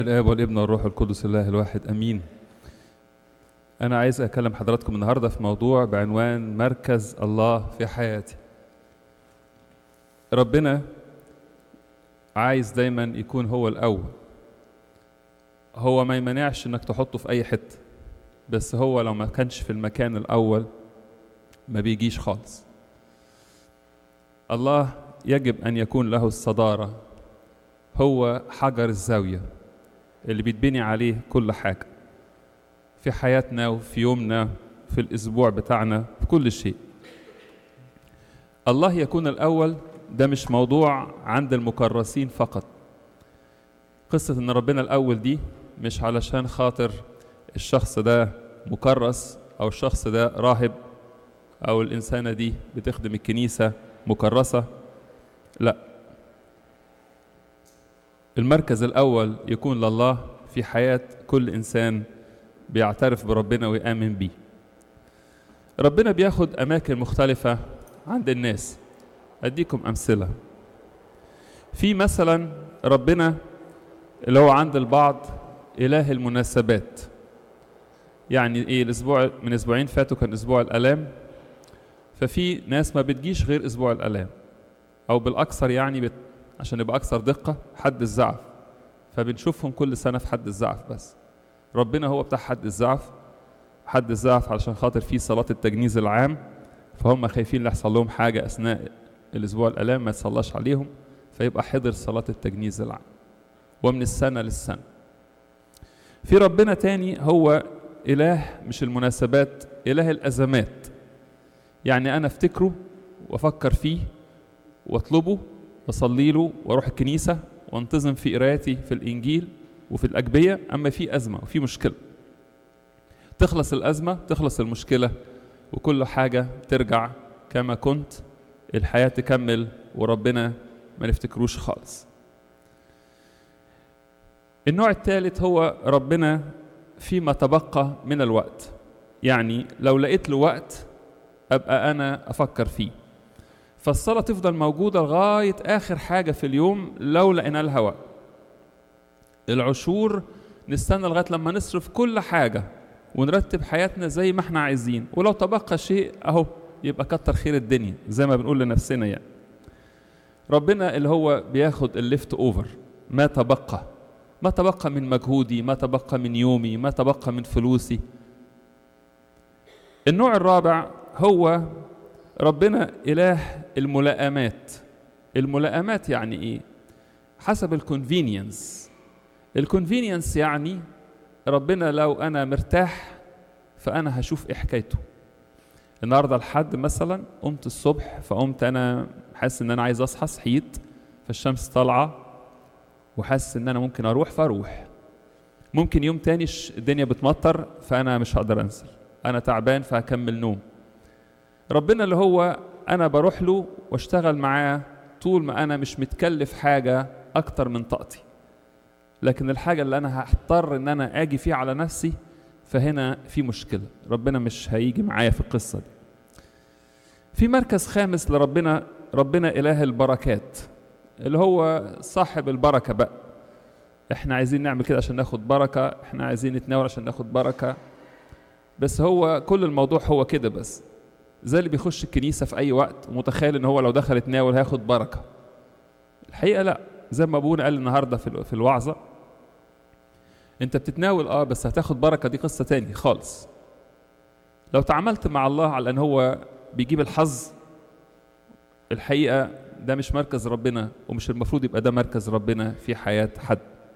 الآب والابن والروح القدس الله الواحد أمين أنا عايز أكلم حضراتكم النهاردة في موضوع بعنوان مركز الله في حياتي ربنا عايز دايما يكون هو الأول هو ما يمنعش إنك تحطه في أي حتة بس هو لو ما كانش في المكان الأول ما بيجيش خالص الله يجب أن يكون له الصدارة هو حجر الزاوية اللي بيتبني عليه كل حاجة في حياتنا وفي يومنا في الأسبوع بتاعنا في كل شيء الله يكون الأول ده مش موضوع عند المكرسين فقط قصة إن ربنا الأول دي مش علشان خاطر الشخص ده مكرس أو الشخص ده راهب أو الإنسانة دي بتخدم الكنيسة مكرسة لا المركز الأول يكون لله في حياة كل إنسان بيعترف بربنا ويآمن بيه ربنا بياخد أماكن مختلفة عند الناس أديكم أمثلة في مثلا ربنا اللي هو عند البعض إله المناسبات يعني إيه الأسبوع من أسبوعين فاتوا كان أسبوع الآلام ففي ناس ما بتجيش غير أسبوع الآلام أو بالأكثر يعني بت... عشان يبقى أكثر دقة حد الزعف فبنشوفهم كل سنة في حد الزعف بس ربنا هو بتاع حد الزعف حد الزعف علشان خاطر فيه صلاة التجنيز العام فهم خايفين يحصل لهم حاجة أثناء الأسبوع الآلام ما يتصلاش عليهم فيبقى حضر صلاة التجنيز العام ومن السنة للسنة في ربنا تاني هو إله مش المناسبات إله الأزمات يعني أنا أفتكره وأفكر فيه واطلبه واصلي له واروح الكنيسه وانتظم في قرايتي في الانجيل وفي الاجبيه اما في ازمه وفي مشكله تخلص الازمه تخلص المشكله وكل حاجه ترجع كما كنت الحياه تكمل وربنا ما نفتكروش خالص النوع الثالث هو ربنا فيما تبقى من الوقت يعني لو لقيت له وقت ابقى انا افكر فيه فالصلاة تفضل موجودة لغاية آخر حاجة في اليوم لو لقينا لها وقت. العشور نستنى لغاية لما نصرف كل حاجة ونرتب حياتنا زي ما احنا عايزين ولو تبقى شيء أهو يبقى كتر خير الدنيا زي ما بنقول لنفسنا يعني. ربنا اللي هو بياخد الليفت اوفر ما تبقى ما تبقى من مجهودي ما تبقى من يومي ما تبقى من فلوسي النوع الرابع هو ربنا إله الملائمات الملائمات يعني إيه؟ حسب الكونفينينس الكونفينينس يعني ربنا لو أنا مرتاح فأنا هشوف إيه حكايته النهارده الحد مثلا قمت الصبح فقمت أنا حاسس إن أنا عايز أصحى صحيت فالشمس طالعة وحاسس إن أنا ممكن أروح فأروح ممكن يوم تاني الدنيا بتمطر فأنا مش هقدر أنزل أنا تعبان فهكمل نوم ربنا اللي هو انا بروح له واشتغل معاه طول ما انا مش متكلف حاجه اكتر من طاقتي لكن الحاجه اللي انا هضطر ان انا اجي فيها على نفسي فهنا في مشكله ربنا مش هيجي معايا في القصه دي في مركز خامس لربنا ربنا اله البركات اللي هو صاحب البركه بقى احنا عايزين نعمل كده عشان ناخد بركه احنا عايزين نتناول عشان ناخد بركه بس هو كل الموضوع هو كده بس زي اللي بيخش الكنيسة في أي وقت ومتخيل إن هو لو دخل يتناول هياخد بركة. الحقيقة لأ، زي ما أبونا قال النهاردة في في الوعظة أنت بتتناول أه بس هتاخد بركة دي قصة تاني خالص. لو تعاملت مع الله على إن هو بيجيب الحظ الحقيقة ده مش مركز ربنا ومش المفروض يبقى ده مركز ربنا في حياة حد.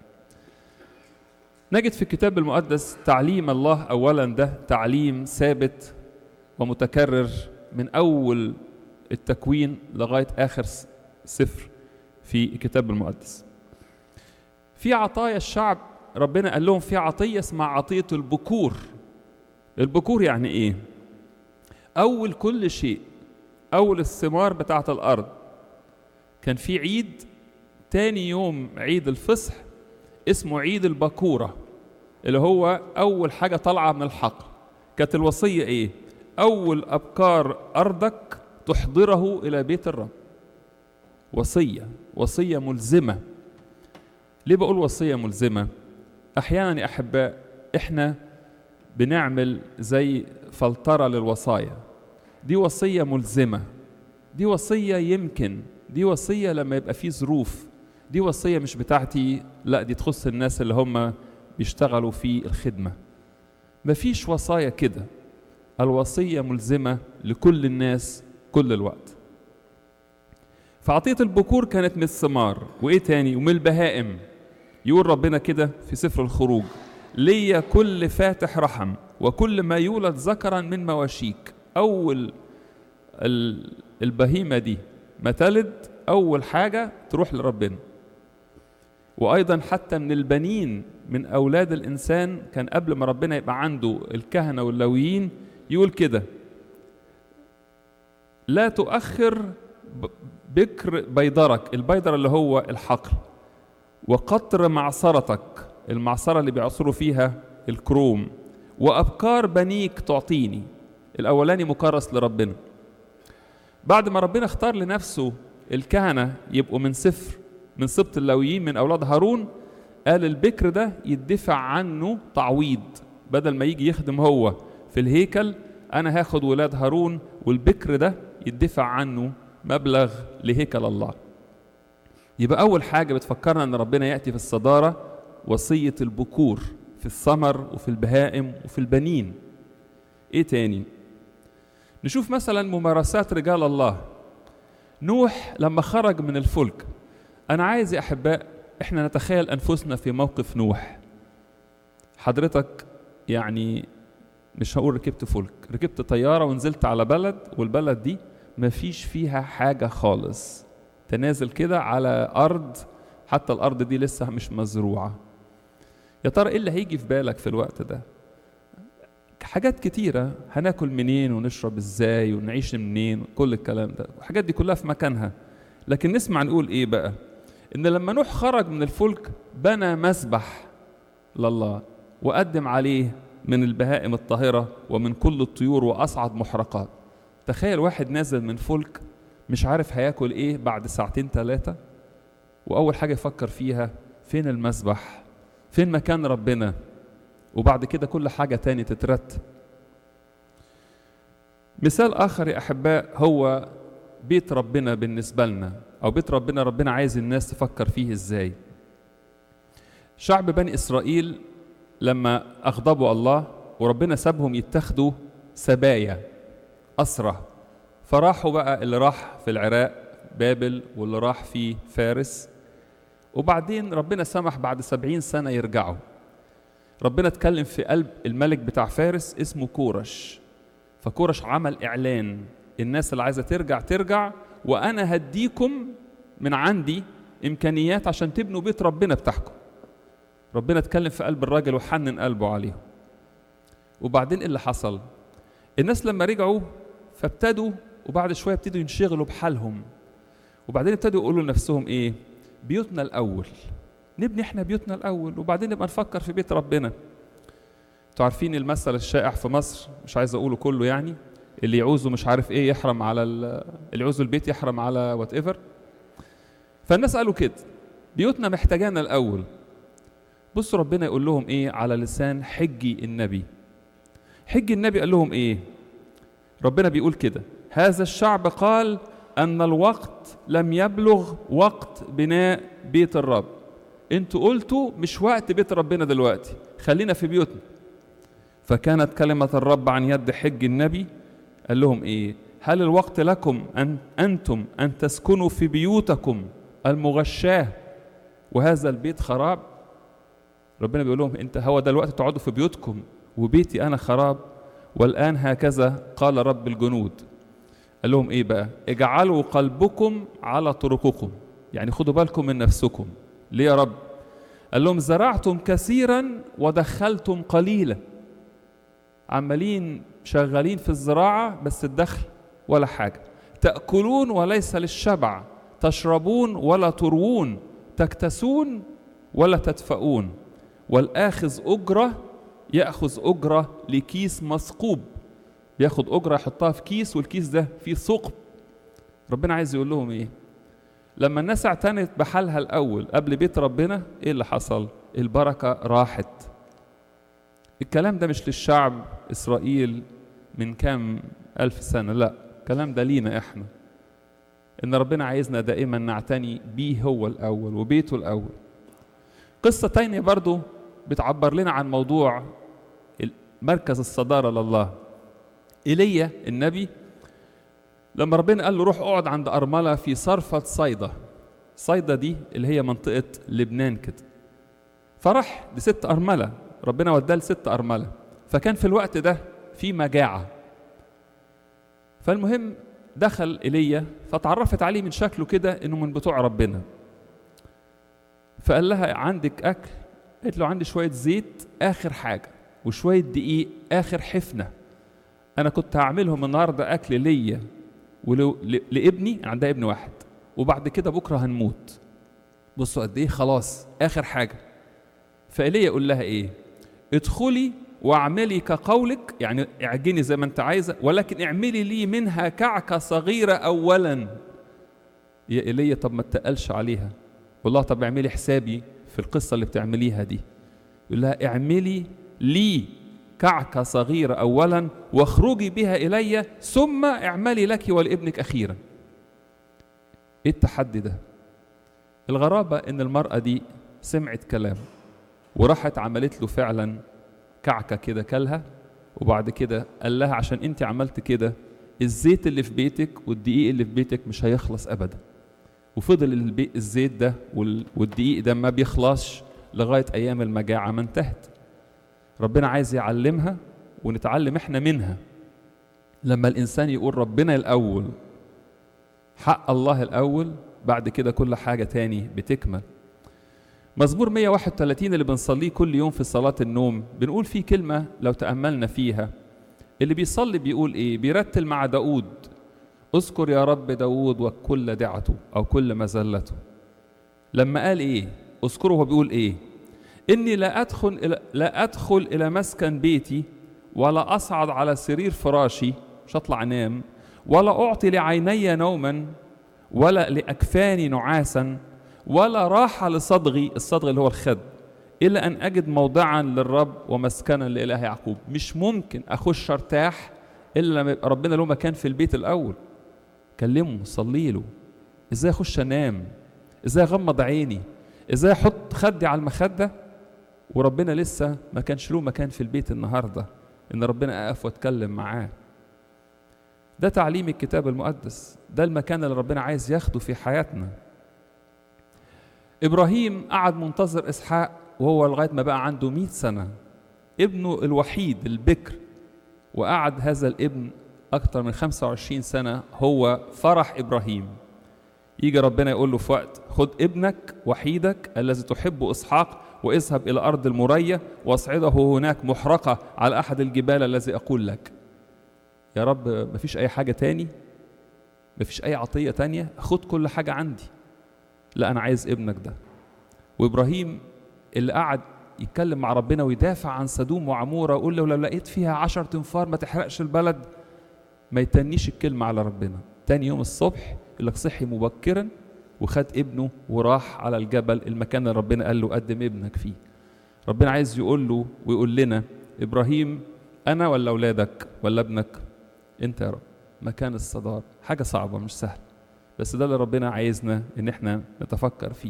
نجد في الكتاب المقدس تعليم الله أولا ده تعليم ثابت ومتكرر من أول التكوين لغاية آخر سفر في الكتاب المقدس في عطايا الشعب ربنا قال لهم في عطية اسمها عطية البكور البكور يعني إيه؟ أول كل شيء أول الثمار بتاعة الأرض كان في عيد تاني يوم عيد الفصح اسمه عيد البكورة اللي هو أول حاجة طالعة من الحقل كانت الوصية إيه؟ أول أبكار أرضك تحضره إلى بيت الرب وصية وصية ملزمة ليه بقول وصية ملزمة احيانا يا احباء احنا بنعمل زي فلتره للوصايا دي وصيه ملزمه دي وصيه يمكن دي وصيه لما يبقى في ظروف دي وصيه مش بتاعتي لا دي تخص الناس اللي هم بيشتغلوا في الخدمه مفيش وصايا كده الوصيه ملزمه لكل الناس كل الوقت فعطيه البكور كانت من الثمار وايه تاني ومن البهائم يقول ربنا كده في سفر الخروج ليا كل فاتح رحم وكل ما يولد ذكرا من مواشيك اول البهيمه دي ما تلد اول حاجه تروح لربنا وايضا حتى من البنين من اولاد الانسان كان قبل ما ربنا يبقى عنده الكهنه واللويين يقول كده لا تؤخر بكر بيدرك البيدر اللي هو الحقل وقطر معصرتك المعصرة اللي بيعصروا فيها الكروم وأبكار بنيك تعطيني الأولاني مكرس لربنا بعد ما ربنا اختار لنفسه الكهنة يبقوا من سفر من سبط اللاويين من أولاد هارون قال البكر ده يدفع عنه تعويض بدل ما يجي يخدم هو في الهيكل أنا هاخد ولاد هارون والبكر ده يدفع عنه مبلغ لهيكل الله يبقى أول حاجة بتفكرنا أن ربنا يأتي في الصدارة وصية البكور في الثمر وفي البهائم وفي البنين إيه تاني؟ نشوف مثلا ممارسات رجال الله نوح لما خرج من الفلك أنا عايز يا أحباء إحنا نتخيل أنفسنا في موقف نوح حضرتك يعني مش هقول ركبت فلك ركبت طيارة ونزلت على بلد والبلد دي مفيش فيها حاجة خالص تنازل كده على أرض حتى الأرض دي لسه مش مزروعة يا ترى إيه اللي هيجي في بالك في الوقت ده حاجات كتيرة هناكل منين ونشرب ازاي ونعيش منين كل الكلام ده الحاجات دي كلها في مكانها لكن نسمع نقول ايه بقى ان لما نوح خرج من الفلك بنى مسبح لله وقدم عليه من البهائم الطاهرة ومن كل الطيور وأصعد محرقات تخيل واحد نازل من فلك مش عارف هياكل ايه بعد ساعتين ثلاثة وأول حاجة يفكر فيها فين المسبح فين مكان ربنا وبعد كده كل حاجة تاني تترتب مثال آخر يا أحباء هو بيت ربنا بالنسبة لنا أو بيت ربنا ربنا عايز الناس تفكر فيه إزاي شعب بني إسرائيل لما أغضبوا الله وربنا سابهم يتخذوا سبايا أسرة فراحوا بقى اللي راح في العراق بابل واللي راح في فارس وبعدين ربنا سمح بعد سبعين سنة يرجعوا ربنا اتكلم في قلب الملك بتاع فارس اسمه كورش فكورش عمل إعلان الناس اللي عايزة ترجع ترجع وأنا هديكم من عندي إمكانيات عشان تبنوا بيت ربنا بتاعكم ربنا اتكلم في قلب الراجل وحنن قلبه عليهم وبعدين ايه اللي حصل الناس لما رجعوا فابتدوا وبعد شويه ابتدوا ينشغلوا بحالهم وبعدين ابتدوا يقولوا لنفسهم ايه بيوتنا الاول نبني احنا بيوتنا الاول وبعدين نبقى نفكر في بيت ربنا انتوا عارفين المثل الشائع في مصر مش عايز اقوله كله يعني اللي يعوزه مش عارف ايه يحرم على اللي يعوزه البيت يحرم على وات ايفر فالناس قالوا كده بيوتنا محتاجانا الاول بصوا ربنا يقول لهم ايه على لسان حجي النبي حجي النبي قال لهم ايه ربنا بيقول كده هذا الشعب قال ان الوقت لم يبلغ وقت بناء بيت الرب انتوا قلتوا مش وقت بيت ربنا دلوقتي خلينا في بيوتنا فكانت كلمة الرب عن يد حج النبي قال لهم ايه هل الوقت لكم ان انتم ان تسكنوا في بيوتكم المغشاه وهذا البيت خراب ربنا بيقول لهم انت هو ده الوقت تقعدوا في بيوتكم وبيتي انا خراب والان هكذا قال رب الجنود قال لهم ايه بقى اجعلوا قلبكم على طرقكم يعني خدوا بالكم من نفسكم ليه يا رب قال لهم زرعتم كثيرا ودخلتم قليلا عمالين شغالين في الزراعة بس الدخل ولا حاجة تأكلون وليس للشبع تشربون ولا تروون تكتسون ولا تدفؤون والآخذ أجرة يأخذ أجرة لكيس مثقوب بياخد أجرة يحطها في كيس والكيس ده فيه ثقب ربنا عايز يقول لهم إيه لما الناس اعتنت بحالها الأول قبل بيت ربنا إيه اللي حصل البركة راحت الكلام ده مش للشعب إسرائيل من كام ألف سنة لا الكلام ده لينا إحنا إن ربنا عايزنا دائما نعتني بيه هو الأول وبيته الأول قصة تانية برضو بتعبر لنا عن موضوع مركز الصدارة لله إيليا النبي لما ربنا قال له روح اقعد عند أرملة في صرفة صيدا صيدا دي اللي هي منطقة لبنان كده فراح لست أرملة ربنا وداه لست أرملة فكان في الوقت ده في مجاعة فالمهم دخل ايليا فتعرفت عليه من شكله كده انه من بتوع ربنا فقال لها عندك اكل قالت له عندي شويه زيت اخر حاجه وشويه دقيق اخر حفنه انا كنت هعملهم النهارده اكل ليا ولابني عندها ابن واحد وبعد كده بكره هنموت بصوا قد ايه خلاص اخر حاجه فايليا يقول لها ايه ادخلي واعملي كقولك يعني اعجني زي ما انت عايزه ولكن اعملي لي منها كعكه صغيره اولا يا ايليا طب ما تقلش عليها والله طب اعملي حسابي في القصه اللي بتعمليها دي يقول لها اعملي لي كعكه صغيره اولا واخرجي بها الي ثم اعملي لك ولابنك اخيرا ايه التحدي ده الغرابه ان المراه دي سمعت كلام وراحت عملت له فعلا كعكة كده كلها وبعد كده قال لها عشان انت عملت كده الزيت اللي في بيتك والدقيق اللي في بيتك مش هيخلص ابدا وفضل البي... الزيت ده وال... والدقيق ده ما بيخلصش لغاية أيام المجاعة ما انتهت ربنا عايز يعلمها ونتعلم احنا منها لما الإنسان يقول ربنا الأول حق الله الأول بعد كده كل حاجة تاني بتكمل مزمور 131 اللي بنصليه كل يوم في صلاة النوم بنقول فيه كلمة لو تأملنا فيها اللي بيصلي بيقول إيه بيرتل مع داود اذكر يا رب داود وكل دعته أو كل مزلته لما قال إيه اذكره هو بيقول إيه إني لا أدخل إلى لا أدخل إلى مسكن بيتي ولا أصعد على سرير فراشي مش هطلع أنام ولا أعطي لعيني نوما ولا لأكفاني نعاسا ولا راحة لصدغي الصدغ اللي هو الخد إلا أن أجد موضعا للرب ومسكنا لإله يعقوب مش ممكن أخش أرتاح إلا لما يبقى ربنا له مكان في البيت الأول كلمه صلي له إزاي أخش أنام إزاي أغمض عيني إزاي أحط خدي على المخدة وربنا لسه ما كانش له مكان في البيت النهاردة إن ربنا أقف وأتكلم معاه ده تعليم الكتاب المقدس ده المكان اللي ربنا عايز ياخده في حياتنا إبراهيم قعد منتظر إسحاق وهو لغاية ما بقى عنده مئة سنة ابنه الوحيد البكر وقعد هذا الابن أكثر من 25 سنة هو فرح إبراهيم يجي ربنا يقول له في وقت خد ابنك وحيدك الذي تحبه إسحاق واذهب إلى أرض المرية واصعده هناك محرقة على أحد الجبال الذي أقول لك يا رب مفيش أي حاجة تاني مفيش أي عطية تانية خد كل حاجة عندي لا أنا عايز ابنك ده وإبراهيم اللي قعد يتكلم مع ربنا ويدافع عن سدوم وعمورة ويقول له لو لقيت فيها عشر تنفار ما تحرقش البلد ما يتنيش الكلمة على ربنا تاني يوم الصبح يقول لك صحي مبكرا وخد ابنه وراح على الجبل المكان اللي ربنا قال له قدم ابنك فيه ربنا عايز يقول له ويقول لنا إبراهيم أنا ولا أولادك ولا ابنك أنت يا رب مكان الصدار حاجة صعبة مش سهل بس ده اللي ربنا عايزنا ان احنا نتفكر فيه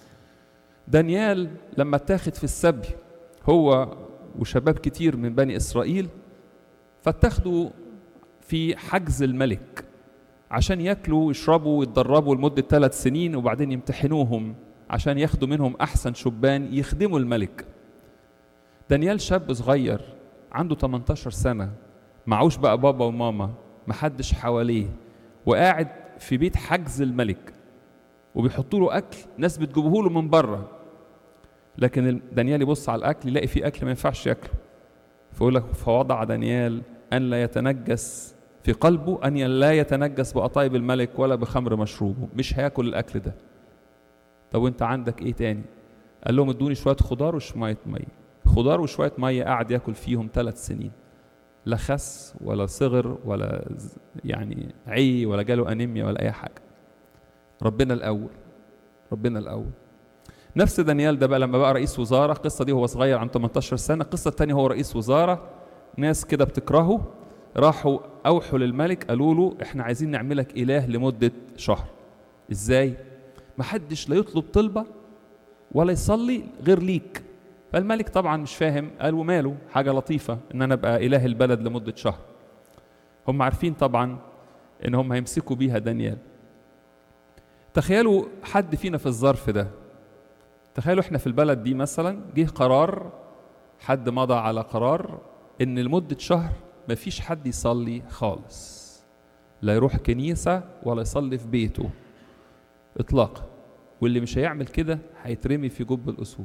دانيال لما اتاخد في السبي هو وشباب كتير من بني اسرائيل فاتخذوا في حجز الملك عشان ياكلوا ويشربوا ويتدربوا لمده ثلاث سنين وبعدين يمتحنوهم عشان ياخدوا منهم احسن شبان يخدموا الملك دانيال شاب صغير عنده 18 سنه معوش بقى بابا وماما محدش حواليه وقاعد في بيت حجز الملك وبيحطوا له اكل ناس بتجيبه له من بره لكن دانيال يبص على الاكل يلاقي فيه اكل ما ينفعش ياكله فيقول لك فوضع دانيال ان لا يتنجس في قلبه ان لا يتنجس بقطايب الملك ولا بخمر مشروبه مش هياكل الاكل ده طب وانت عندك ايه تاني قال لهم ادوني شويه خضار وشويه ميه خضار وشويه ميه قعد ياكل فيهم ثلاث سنين لا خس ولا صغر ولا يعني عي ولا جاله انيميا ولا اي حاجه ربنا الاول ربنا الاول نفس دانيال ده بقى لما بقى رئيس وزاره القصه دي هو صغير عن 18 سنه القصه الثانيه هو رئيس وزاره ناس كده بتكرهه راحوا اوحوا للملك قالوا له احنا عايزين نعملك اله لمده شهر ازاي محدش لا يطلب طلبه ولا يصلي غير ليك فالملك طبعا مش فاهم قال وماله حاجه لطيفه ان انا ابقى اله البلد لمده شهر هم عارفين طبعا ان هم هيمسكوا بيها دانيال تخيلوا حد فينا في الظرف ده تخيلوا احنا في البلد دي مثلا جه قرار حد مضى على قرار ان لمده شهر مفيش حد يصلي خالص لا يروح كنيسه ولا يصلي في بيته اطلاقا واللي مش هيعمل كده هيترمي في جب الاسود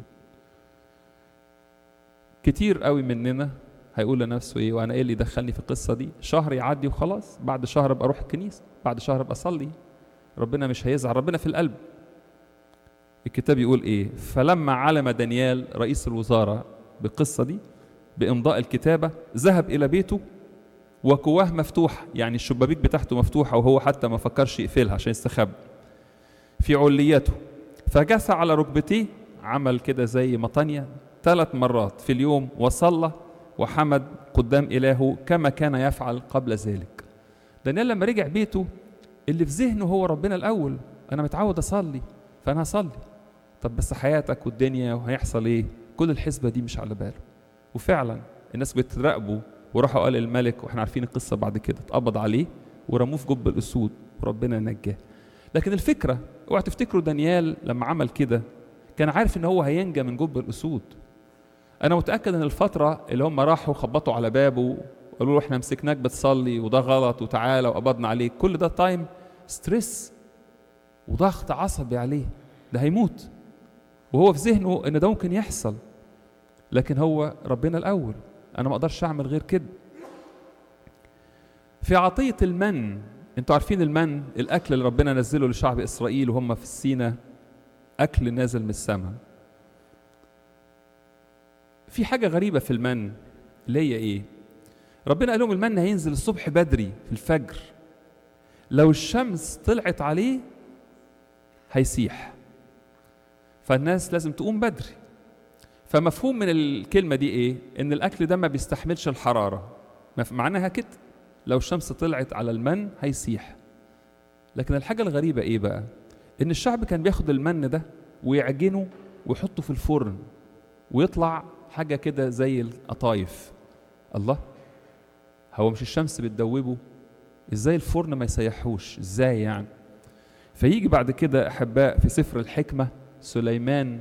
كتير قوي مننا هيقول لنفسه ايه وانا ايه اللي دخلني في القصه دي شهر يعدي وخلاص بعد شهر ابقى اروح الكنيسه بعد شهر ابقى اصلي ربنا مش هيزعل ربنا في القلب الكتاب يقول ايه فلما علم دانيال رئيس الوزراء بالقصه دي بامضاء الكتابه ذهب الى بيته وكواه مفتوحه يعني الشبابيك بتاعته مفتوحه وهو حتى ما فكرش يقفلها عشان يستخبى في عليته فجثى على ركبتيه عمل كده زي مطانية ثلاث مرات في اليوم وصلى وحمد قدام إلهه كما كان يفعل قبل ذلك دانيال لما رجع بيته اللي في ذهنه هو ربنا الأول أنا متعود أصلي فأنا هصلي طب بس حياتك والدنيا وهيحصل إيه كل الحسبة دي مش على باله وفعلا الناس بتراقبه وراحوا قال الملك واحنا عارفين القصة بعد كده اتقبض عليه ورموه في جب الأسود وربنا نجاه لكن الفكرة اوعى تفتكروا دانيال لما عمل كده كان عارف ان هو هينجى من جب الاسود انا متاكد ان الفتره اللي هم راحوا خبطوا على بابه وقالوا له احنا مسكناك بتصلي وده غلط وتعالى وقبضنا عليك كل ده تايم ستريس وضغط عصبي عليه ده هيموت وهو في ذهنه ان ده ممكن يحصل لكن هو ربنا الاول انا ما اقدرش اعمل غير كده في عطيه المن انتوا عارفين المن الاكل اللي ربنا نزله لشعب اسرائيل وهم في السينا اكل نازل من السماء في حاجه غريبه في المن اللي هي ايه ربنا قال لهم المن هينزل الصبح بدري في الفجر لو الشمس طلعت عليه هيسيح فالناس لازم تقوم بدري فمفهوم من الكلمة دي إيه؟ إن الأكل ده ما بيستحملش الحرارة معناها كده لو الشمس طلعت على المن هيسيح لكن الحاجة الغريبة إيه بقى؟ إن الشعب كان بياخد المن ده ويعجنه ويحطه في الفرن ويطلع حاجة كده زي القطايف الله هو مش الشمس بتدوبه ازاي الفرن ما يسيحوش ازاي يعني فيجي بعد كده احباء في سفر الحكمه سليمان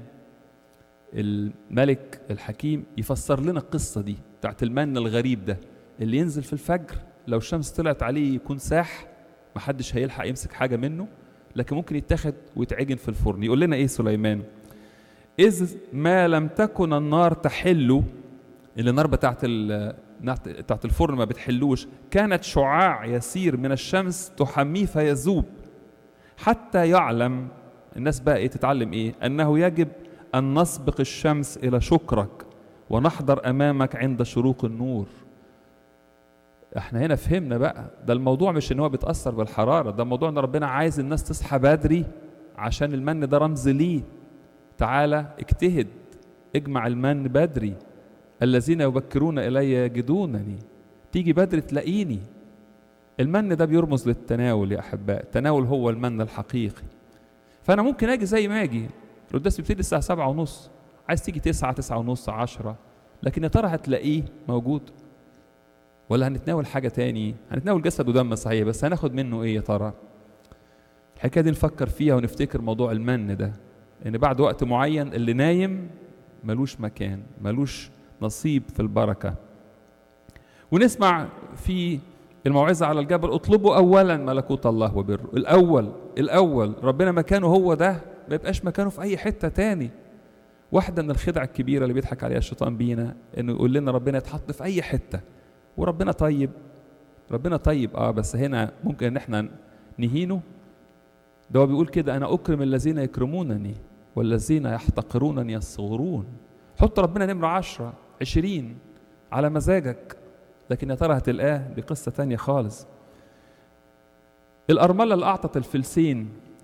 الملك الحكيم يفسر لنا القصه دي بتاعت المن الغريب ده اللي ينزل في الفجر لو الشمس طلعت عليه يكون ساح محدش هيلحق يمسك حاجه منه لكن ممكن يتاخد ويتعجن في الفرن يقول لنا ايه سليمان إذ ما لم تكن النار تحل اللي النار بتاعت بتاعت الفرن ما بتحلوش كانت شعاع يسير من الشمس تحميه فيذوب حتى يعلم الناس بقى ايه تتعلم ايه انه يجب ان نسبق الشمس الى شكرك ونحضر امامك عند شروق النور احنا هنا فهمنا بقى ده الموضوع مش ان هو بيتاثر بالحراره ده الموضوع ان ربنا عايز الناس تصحى بدري عشان المن ده رمز ليه تعالى اجتهد اجمع المن بدري الذين يبكرون الي يجدونني تيجي بدري تلاقيني المن ده بيرمز للتناول يا احباء التناول هو المن الحقيقي فانا ممكن اجي زي ما اجي القداس بيبتدي الساعه سبعة ونص عايز تيجي تسعة تسعة ونص عشرة لكن يا ترى هتلاقيه موجود ولا هنتناول حاجة تاني هنتناول جسد ودم صحيح بس هناخد منه ايه يا ترى الحكاية دي نفكر فيها ونفتكر موضوع المن ده ان بعد وقت معين اللي نايم ملوش مكان ملوش نصيب في البركة ونسمع في الموعظة على الجبل اطلبوا أولا ملكوت الله وبره الأول الأول ربنا مكانه هو ده ما يبقاش مكانه في أي حتة تاني واحدة من الخدع الكبيرة اللي بيضحك عليها الشيطان بينا إنه يقول لنا ربنا يتحط في أي حتة وربنا طيب ربنا طيب اه بس هنا ممكن ان احنا نهينه ده هو بيقول كده انا اكرم الذين يكرمونني والذين يحتقرونني يصغرون حط ربنا نمرة عشرة عشرين على مزاجك لكن يا ترى هتلقاه بقصة تانية خالص الأرملة اللي أعطت الفلسين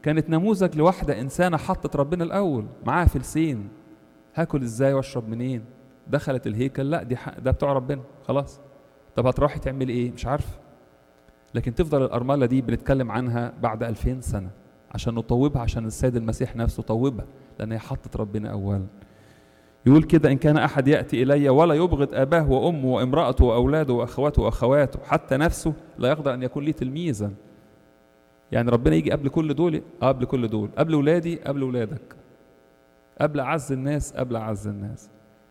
كانت نموذج لواحدة إنسانة حطت ربنا الأول معاها فلسين هاكل إزاي وأشرب منين دخلت الهيكل لا دي حق ده بتوع ربنا خلاص طب هتروحي تعملي إيه مش عارفة لكن تفضل الأرملة دي بنتكلم عنها بعد ألفين سنة عشان نطوبها عشان السيد المسيح نفسه طوبها لأن هي حطت ربنا أولا يقول كده إن كان أحد يأتي إلي ولا يبغض أباه وأمه وامرأته وأولاده وأخواته وأخواته حتى نفسه لا يقدر أن يكون لي تلميذا يعني ربنا يجي قبل كل دول اه قبل كل دول قبل ولادي قبل ولادك قبل أعز الناس قبل أعز الناس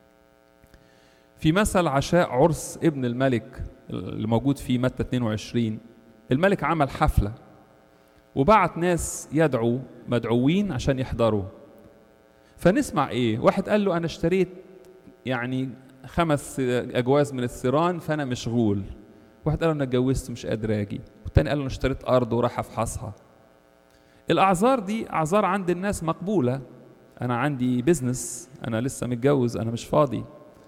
في مثل عشاء عرس ابن الملك اللي موجود في متى 22 الملك عمل حفلة وبعت ناس يدعو مدعوين عشان يحضروا فنسمع ايه واحد قال له انا اشتريت يعني خمس اجواز من الثيران فانا مشغول واحد قال له انا اتجوزت مش قادر اجي والتاني قال له انا اشتريت ارض وراح افحصها الاعذار دي اعذار عند الناس مقبوله انا عندي بزنس انا لسه متجوز انا مش فاضي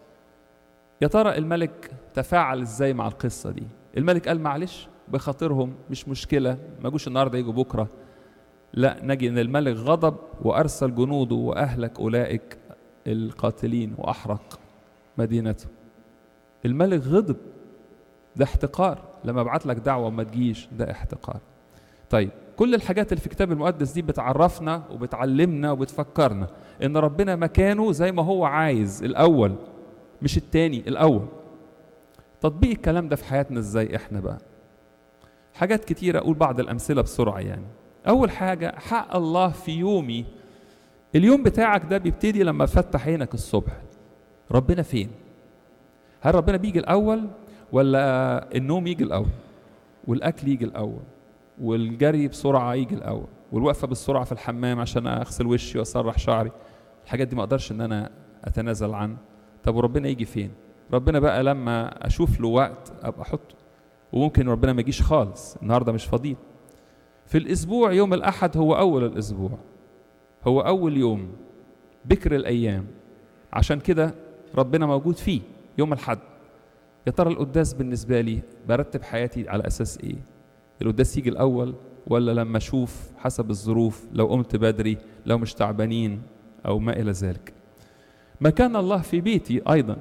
يا ترى الملك تفاعل ازاي مع القصه دي الملك قال معلش بخاطرهم مش مشكله ما جوش النهارده يجوا بكره لا نجي ان الملك غضب وارسل جنوده واهلك اولئك القاتلين واحرق مدينته الملك غضب ده احتقار لما ابعت لك دعوه وما تجيش ده احتقار طيب كل الحاجات اللي في الكتاب المقدس دي بتعرفنا وبتعلمنا وبتفكرنا ان ربنا مكانه زي ما هو عايز الاول مش التاني الاول تطبيق الكلام ده في حياتنا ازاي احنا بقى حاجات كتيرة أقول بعض الأمثلة بسرعة يعني أول حاجة حق الله في يومي اليوم بتاعك ده بيبتدي لما تفتح عينك الصبح ربنا فين هل ربنا بيجي الأول ولا النوم يجي الأول والأكل يجي الأول والجري بسرعة يجي الأول والوقفة بالسرعة في الحمام عشان أغسل وشي وأسرح شعري الحاجات دي ما أقدرش إن أنا أتنازل عنها طب وربنا يجي فين ربنا بقى لما أشوف له وقت أبقى أحطه وممكن ربنا ما يجيش خالص النهارده مش فاضيين في الاسبوع يوم الاحد هو اول الاسبوع هو اول يوم بكر الايام عشان كده ربنا موجود فيه يوم الحد يا ترى القداس بالنسبه لي برتب حياتي على اساس ايه القداس يجي الاول ولا لما اشوف حسب الظروف لو قمت بدري لو مش تعبانين او ما الى ذلك مكان الله في بيتي ايضا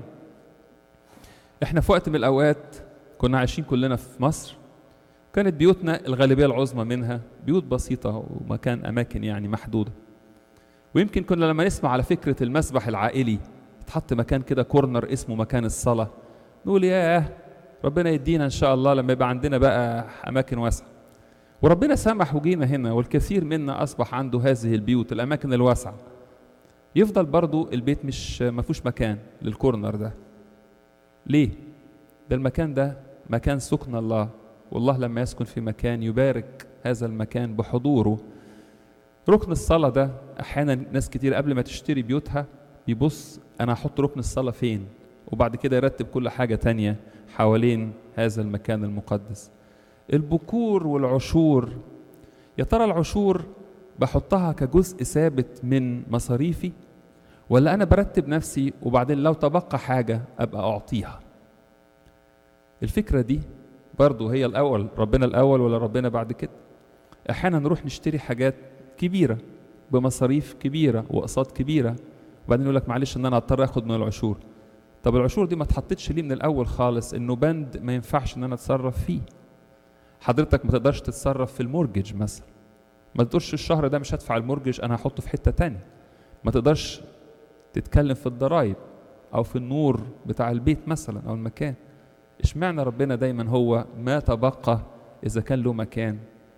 احنا في وقت من الاوقات كنا عايشين كلنا في مصر كانت بيوتنا الغالبيه العظمى منها بيوت بسيطه ومكان اماكن يعني محدوده ويمكن كنا لما نسمع على فكره المسبح العائلي تحط مكان كده كورنر اسمه مكان الصلاه نقول ياه ربنا يدينا ان شاء الله لما يبقى عندنا بقى اماكن واسعه وربنا سمح وجينا هنا والكثير منا اصبح عنده هذه البيوت الاماكن الواسعه يفضل برضو البيت مش ما فيهوش مكان للكورنر ده ليه ده المكان ده مكان سكن الله والله لما يسكن في مكان يبارك هذا المكان بحضوره ركن الصلاة ده أحيانا ناس كتير قبل ما تشتري بيوتها بيبص أنا هحط ركن الصلاة فين وبعد كده يرتب كل حاجة تانية حوالين هذا المكان المقدس البكور والعشور يا ترى العشور بحطها كجزء ثابت من مصاريفي ولا أنا برتب نفسي وبعدين لو تبقى حاجة أبقى أعطيها الفكرة دي برضو هي الأول ربنا الأول ولا ربنا بعد كده أحيانا نروح نشتري حاجات كبيرة بمصاريف كبيرة وأقساط كبيرة وبعدين يقول لك معلش إن أنا هضطر آخد من العشور طب العشور دي ما اتحطتش ليه من الأول خالص إنه بند ما ينفعش إن أنا أتصرف فيه حضرتك ما تقدرش تتصرف في المورجج مثلا ما تقدرش الشهر ده مش هدفع المورجج أنا هحطه في حتة تانية ما تقدرش تتكلم في الضرايب أو في النور بتاع البيت مثلا أو المكان اشمعنى ربنا دايما هو ما تبقى اذا كان له مكان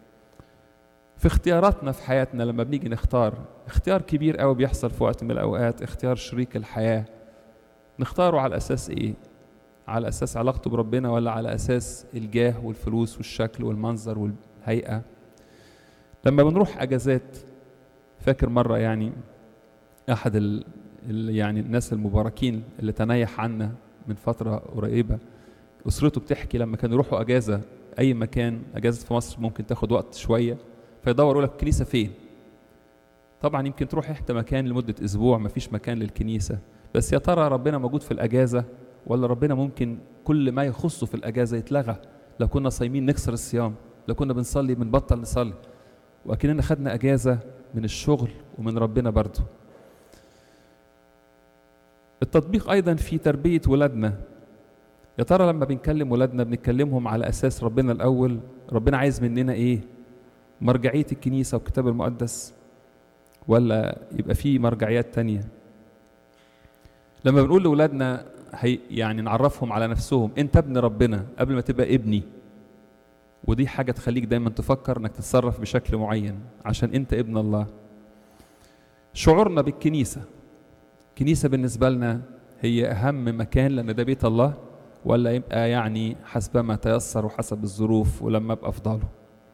في اختياراتنا في حياتنا لما بنيجي نختار اختيار كبير قوي بيحصل في وقت من الاوقات اختيار شريك الحياه نختاره على اساس ايه على اساس علاقته بربنا ولا على اساس الجاه والفلوس والشكل والمنظر والهيئه لما بنروح اجازات فاكر مره يعني احد ال يعني الناس المباركين اللي تنيح عنا من فتره قريبه اسرته بتحكي لما كانوا يروحوا اجازه اي مكان اجازه في مصر ممكن تاخد وقت شويه فيدوروا لك الكنيسه فين طبعا يمكن تروح حته مكان لمده اسبوع ما فيش مكان للكنيسه بس يا ترى ربنا موجود في الاجازه ولا ربنا ممكن كل ما يخصه في الاجازه يتلغى لو كنا صايمين نكسر الصيام لو كنا بنصلي بنبطل نصلي واكننا خدنا اجازه من الشغل ومن ربنا برضه التطبيق ايضا في تربيه ولادنا يا ترى لما بنكلم ولادنا بنتكلمهم على اساس ربنا الاول ربنا عايز مننا ايه مرجعيه الكنيسه والكتاب المقدس ولا يبقى في مرجعيات تانية لما بنقول لاولادنا هي يعني نعرفهم على نفسهم انت ابن ربنا قبل ما تبقى ابني ودي حاجة تخليك دايما تفكر انك تتصرف بشكل معين عشان انت ابن الله شعورنا بالكنيسة كنيسة بالنسبة لنا هي أهم مكان لأن ده بيت الله ولا يبقى يعني حسب ما تيسر وحسب الظروف ولما ابقى افضله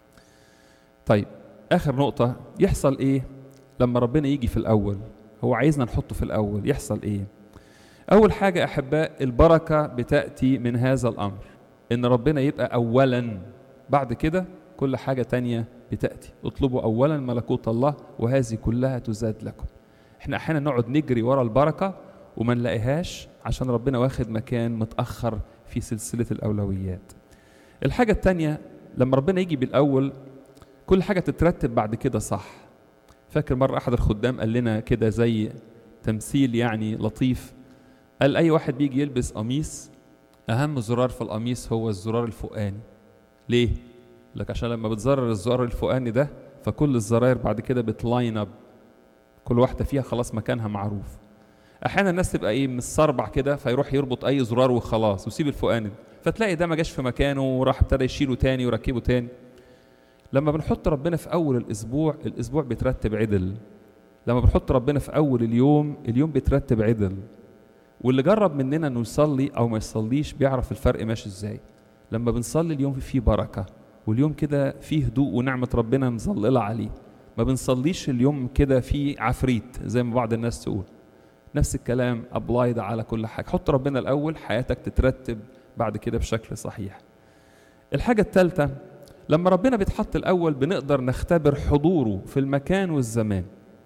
طيب آخر نقطة يحصل إيه لما ربنا يجي في الأول هو عايزنا نحطه في الأول يحصل إيه أول حاجة أحباء البركة بتأتي من هذا الأمر إن ربنا يبقى أولا بعد كده كل حاجة تانية بتأتي اطلبوا أولا ملكوت الله وهذه كلها تزاد لكم احنا أحيانا نقعد نجري ورا البركة وما نلاقيهاش عشان ربنا واخد مكان متأخر في سلسلة الأولويات الحاجة التانية لما ربنا يجي بالأول كل حاجة تترتب بعد كده صح فاكر مرة أحد الخدام قال لنا كده زي تمثيل يعني لطيف قال أي واحد بيجي يلبس قميص أهم زرار في القميص هو الزرار الفوقاني ليه؟ لك عشان لما بتزرر الزرار الفوقاني ده فكل الزراير بعد كده بتلاين اب كل واحدة فيها خلاص مكانها معروف أحيانا الناس تبقى إيه متصربع كده فيروح يربط أي زرار وخلاص ويسيب الفوقاني فتلاقي ده ما جاش في مكانه وراح ابتدى يشيله تاني ويركبه تاني لما بنحط ربنا في أول الأسبوع الأسبوع بيترتب عدل لما بنحط ربنا في أول اليوم اليوم بيترتب عدل واللي جرب مننا انه يصلي او ما يصليش بيعرف الفرق ماشي ازاي لما بنصلي اليوم فيه بركه واليوم كده فيه هدوء ونعمه ربنا مظلله عليه ما بنصليش اليوم كده فيه عفريت زي ما بعض الناس تقول نفس الكلام ابلايد على كل حاجه حط ربنا الاول حياتك تترتب بعد كده بشكل صحيح الحاجه الثالثه لما ربنا بيتحط الاول بنقدر نختبر حضوره في المكان والزمان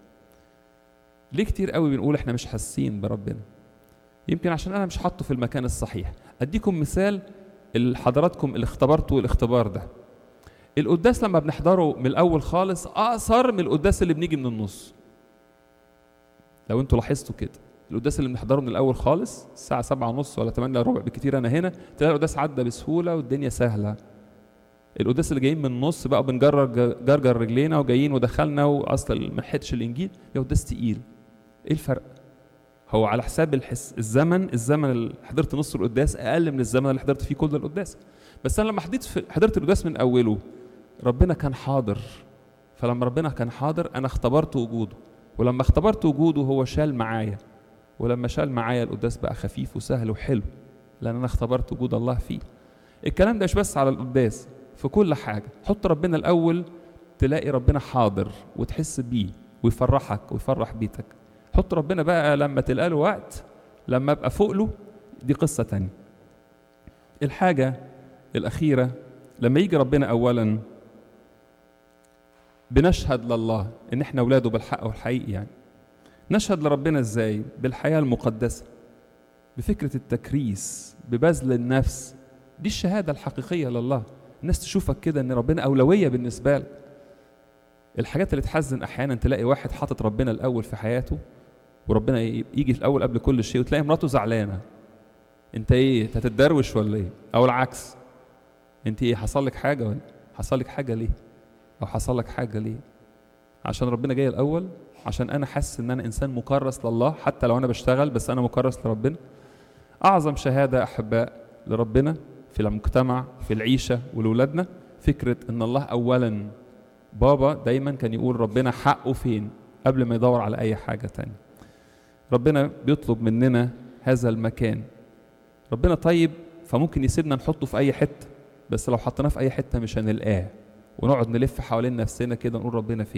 ليه كتير قوي بنقول احنا مش حاسين بربنا يمكن عشان انا مش حاطه في المكان الصحيح اديكم مثال حضراتكم اللي اختبرتوا الاختبار ده القداس لما بنحضره من الاول خالص اقصر من القداس اللي بنيجي من النص لو انتوا لاحظتوا كده القداس اللي بنحضره من الاول خالص الساعه سبعة ونص ولا 8 الا ربع بكتير انا هنا تلاقي القداس عدى بسهوله والدنيا سهله القداس اللي جايين من النص بقى بنجرر جرجر رجلينا وجايين ودخلنا واصل ما لحقتش الانجيل يا قداس تقيل ايه الفرق هو على حساب الحس الزمن الزمن اللي حضرت نص القداس اقل من الزمن اللي حضرت فيه كل القداس بس انا لما حضرت في حضرت القداس من اوله ربنا كان حاضر فلما ربنا كان حاضر انا اختبرت وجوده ولما اختبرت وجوده هو شال معايا ولما شال معايا القداس بقى خفيف وسهل وحلو لان انا اختبرت وجود الله فيه الكلام ده مش بس على القداس في كل حاجه حط ربنا الاول تلاقي ربنا حاضر وتحس بيه ويفرحك ويفرح بيتك حط ربنا بقى لما تلقى له وقت لما ابقى فوق له دي قصه تانية الحاجه الاخيره لما يجي ربنا اولا بنشهد لله ان احنا اولاده بالحق والحقيقي يعني نشهد لربنا ازاي بالحياه المقدسه بفكره التكريس ببذل النفس دي الشهاده الحقيقيه لله الناس تشوفك كده ان ربنا اولويه بالنسبه لك الحاجات اللي تحزن احيانا تلاقي واحد حاطط ربنا الاول في حياته وربنا يجي الاول قبل كل شيء وتلاقي مراته زعلانه انت ايه انت هتتدروش ولا ايه او العكس انت ايه حصل لك حاجه ولا حصل لك حاجه ليه او حصل لك حاجه ليه عشان ربنا جاي الاول عشان انا حاسس ان انا انسان مكرس لله حتى لو انا بشتغل بس انا مكرس لربنا اعظم شهاده احباء لربنا في المجتمع في العيشه ولولادنا فكره ان الله اولا بابا دايما كان يقول ربنا حقه فين قبل ما يدور على اي حاجه تانية ربنا بيطلب مننا هذا المكان ربنا طيب فممكن يسيبنا نحطه في اي حته بس لو حطيناه في اي حته مش هنلقاه ونقعد نلف حوالين نفسنا كده نقول ربنا فين